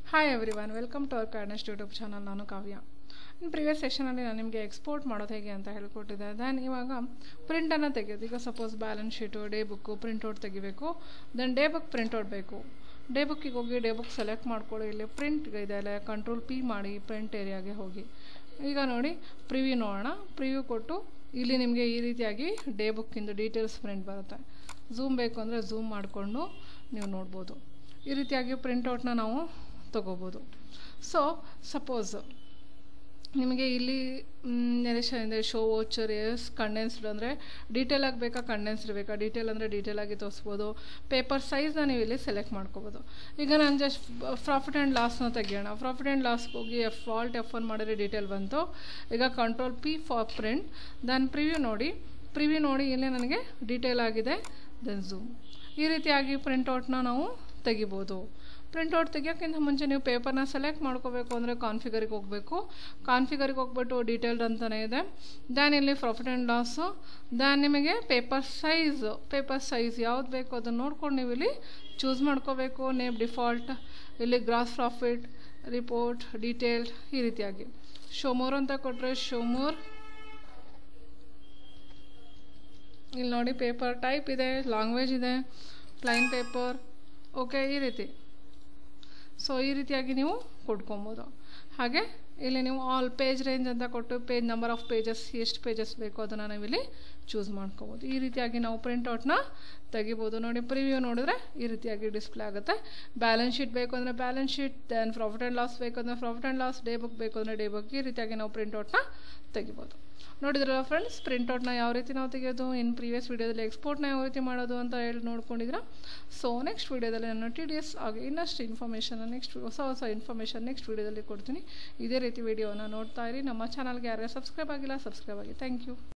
hi everyone welcome to our ಕಾರ್ನೆಸ್ಟ್ YouTube channel ನಾನು ಕಾವ್ಯ ಇನ್ನು ಪ್ರಿವಿಯಸ್ ಸೆಷನಲ್ಲಿ ನಾನು ನಿಮಗೆ ಎಕ್ಸ್ಪೋರ್ಟ್ ಮಾಡೋದು ಹೇಗೆ ಅಂತ ಹೇಳ್ಕೊಟ್ಟಿದ್ದೆ ದೆನ್ ಇವಾಗ ಪ್ರಿಂಟನ್ನು ತೆಗೆಯೋದು ಈಗ suppose balance sheet day book printout ತೆಗಿಬೇಕು ದೆನ್ ಡೇ ಬುಕ್ ಪ್ರಿಂಟೌಟ್ ಬೇಕು ಡೇ ಬುಕ್ಕಿಗೆ ಹೋಗಿ ಡೇ ಬುಕ್ ಸೆಲೆಕ್ಟ್ ಮಾಡ್ಕೊಳ್ಳಿ ಇಲ್ಲಿ ಪ್ರಿಂಟ್ ಇದೆ ಅಲ್ಲ ಕಂಟ್ರೋಲ್ ಪಿ ಮಾಡಿ ಪ್ರಿಂಟ್ ಏರಿಯಾಗೆ ಹೋಗಿ ಈಗ ನೋಡಿ ಪ್ರಿವ್ಯೂ ನೋಡೋಣ ಪ್ರಿವ್ಯೂ ಕೊಟ್ಟು ಇಲ್ಲಿ ನಿಮಗೆ ಈ ರೀತಿಯಾಗಿ ಡೇ ಬುಕ್ಕಿಂದು ಡೀಟೇಲ್ಸ್ ಪ್ರಿಂಟ್ ಬರುತ್ತೆ ಝೂಮ್ ಬೇಕು ಅಂದರೆ ಝೂಮ್ ಮಾಡಿಕೊಂಡು ನೀವು ನೋಡ್ಬೋದು ಈ ರೀತಿಯಾಗಿ ಪ್ರಿಂಟೌಟ್ನ ನಾವು ತೊಗೋಬೋದು ಸೊ ಸಪೋಸ್ ನಿಮಗೆ ಇಲ್ಲಿ ನೆರೇಷನ್ ಇದೆ ಶೋ ವೋಚರ್ ಎಸ್ ಕಂಡೆನ್ಸ್ಡ್ ಅಂದರೆ ಡೀಟೇಲ್ ಆಗಿ ಬೇಕಾ ಕಂಡೆನ್ಸ್ಡ್ ಬೇಕಾ ಡೀಟೇಲ್ ಅಂದರೆ ಡೀಟೇಲ್ ಆಗಿ ತೋರಿಸ್ಬೋದು ಪೇಪರ್ ಸೈಜ್ನ ನೀವು ಇಲ್ಲಿ ಸೆಲೆಕ್ಟ್ ಮಾಡ್ಕೋಬೋದು ಈಗ ನಾನು ಜಸ್ಟ್ ಪ್ರಾಫಿಟ್ ಆ್ಯಂಡ್ ಲಾಸ್ನ ತೆಗಿಯೋಣ ಪ್ರಾಫಿಟ್ ಆ್ಯಂಡ್ ಲಾಸ್ಗೆ ಹೋಗಿ ಎಫ್ ಫಾಲ್ಟ್ ಎಫ್ ಒನ್ ಮಾಡಿದ್ರೆ ಡೀಟೇಲ್ ಬಂತು ಈಗ control P for print then preview ನೋಡಿ ಪ್ರಿವ್ಯೂ ನೋಡಿ ಇಲ್ಲಿ ನನಗೆ ಡೀಟೇಲ್ ಆಗಿದೆ ದೆನ್ ಝೂಮ್ ಈ ರೀತಿಯಾಗಿ ಪ್ರಿಂಟೌಟ್ನ ನಾವು ತೆಗಿಬೋದು ಪ್ರಿಂಟೌಟ್ ತೆಗಿಯೋಕ್ಕಿಂತ ಮುಂಚೆ ನೀವು ಪೇಪರ್ನ ಸೆಲೆಕ್ಟ್ ಮಾಡ್ಕೋಬೇಕು ಅಂದರೆ ಕಾನ್ಫಿಗರಿಗೆ ಹೋಗಬೇಕು ಕಾನ್ಫಿಗರಿಗೆ ಹೋಗ್ಬಿಟ್ಟು ಡೀಟೇಲ್ಡ್ ಅಂತಲೇ ಇದೆ ದ್ಯಾನ್ ಇಲ್ಲಿ ಪ್ರಾಫಿಟ್ ಆ್ಯಂಡ್ ಲಾಸು ದ್ಯಾನ್ ನಿಮಗೆ ಪೇಪರ್ ಸೈಜು ಪೇಪರ್ ಸೈಜ್ ಯಾವ್ದು ಬೇಕು ಅದನ್ನು ನೋಡ್ಕೊಂಡು ನೀವು ಇಲ್ಲಿ ಚೂಸ್ ಮಾಡ್ಕೋಬೇಕು ನೇಮ್ ಡಿಫಾಲ್ಟ್ ಇಲ್ಲಿ ಗ್ರಾಸ್ ಪ್ರಾಫಿಟ್ ರಿಪೋರ್ಟ್ ಡೀಟೇಲ್ಡ್ ಈ ರೀತಿಯಾಗಿ ಶೋಮೋರ್ ಅಂತ ಕೊಟ್ಟರೆ ಶೋಮೋರ್ ಇಲ್ಲಿ ನೋಡಿ ಪೇಪರ್ ಟೈಪ್ ಇದೆ ಲ್ಯಾಂಗ್ವೇಜ್ ಇದೆ ಪ್ಲೈನ್ ಪೇಪರ್ ಓಕೆ ಈ ರೀತಿ ಸೊ ಈ ರೀತಿಯಾಗಿ ನೀವು ಕೊಟ್ಕೊಬೋದು ಹಾಗೆ ಇಲ್ಲಿ ನೀವು ಆಲ್ ಪೇಜ್ ರೇಂಜ್ ಅಂತ ಕೊಟ್ಟು ಪೇಜ್ ನಂಬರ್ ಆಫ್ ಪೇಜಸ್ ಎಷ್ಟು ಪೇಜಸ್ ಬೇಕೋ ಅದನ್ನು ನಾವಿಲ್ಲಿ ಚೂಸ್ ಮಾಡ್ಕೋಬೋದು ಈ ರೀತಿಯಾಗಿ ನಾವು ಪ್ರಿಂಟೌಟ್ನ ತೆಗಿಬೋದು ನೋಡಿ ಪ್ರಿವ್ಯೂ ನೋಡಿದ್ರೆ ಈ ರೀತಿಯಾಗಿ ಡಿಸ್ಪ್ಲೇ ಆಗುತ್ತೆ ಬ್ಯಾಲೆನ್ಸ್ ಶೀಟ್ ಬೇಕು ಅಂದರೆ balance sheet then profit and loss ಬೇಕು ಅಂದರೆ profit and loss day book ಬೇಕು ಅಂದರೆ ಡೇ ಬುಕ್ ಈ ರೀತಿಯಾಗಿ ನಾವು ಪ್ರಿಂಟೌಟ್ನ ತೆಗಿಬೋದು ನೋಡಿದ್ರಲ್ಲ ಫ್ರೆಂಡ್ಸ್ ಪ್ರಿಂಟೌಟ್ನ ಯಾವ ರೀತಿ ನಾವು ತೆಗೆಯೋದು ಇನ್ನು ಪ್ರೀವಿಯಸ್ ವೀಡಿಯೋದಲ್ಲಿ ಎಕ್ಸ್ಪೋರ್ಟ್ನ ಯಾವ ರೀತಿ ಮಾಡೋದು ಅಂತ ಹೇಳಿ ನೋಡ್ಕೊಂಡಿದ್ದೀರಾ ಸೊ ನೆಕ್ಸ್ಟ್ ವೀಡಿಯೋದಲ್ಲಿ ನಾನು ಟಿ ಡಿ ಎಸ್ ಹಾಗೆ ಇನ್ನಷ್ಟು ಇನ್ಫಾರ್ಮೇಷನ್ ನೆಕ್ಸ್ಟ್ ಹೊಸ ಹೊಸ ಇನ್ಫಾರ್ಮೇಷನ್ ನೆಕ್ಸ್ಟ್ ವೀಡಿಯೋದಲ್ಲಿ ಕೊಡ್ತೀನಿ ಇದೇ ರೀತಿ ವೀಡಿಯೋನ ನೋಡ್ತಾ ಇರಿ ನಮ್ಮ ಚಾನಲ್ಗೆ ಯಾರ್ಯಾರು ಸಬ್ಸ್ಕ್ರೈಬ್ ಆಗಿಲ್ಲ ಸಬ್ಸ್ಕ್ರೈಬ್ ಆಗಿ ಥ್ಯಾಂಕ್ ಯು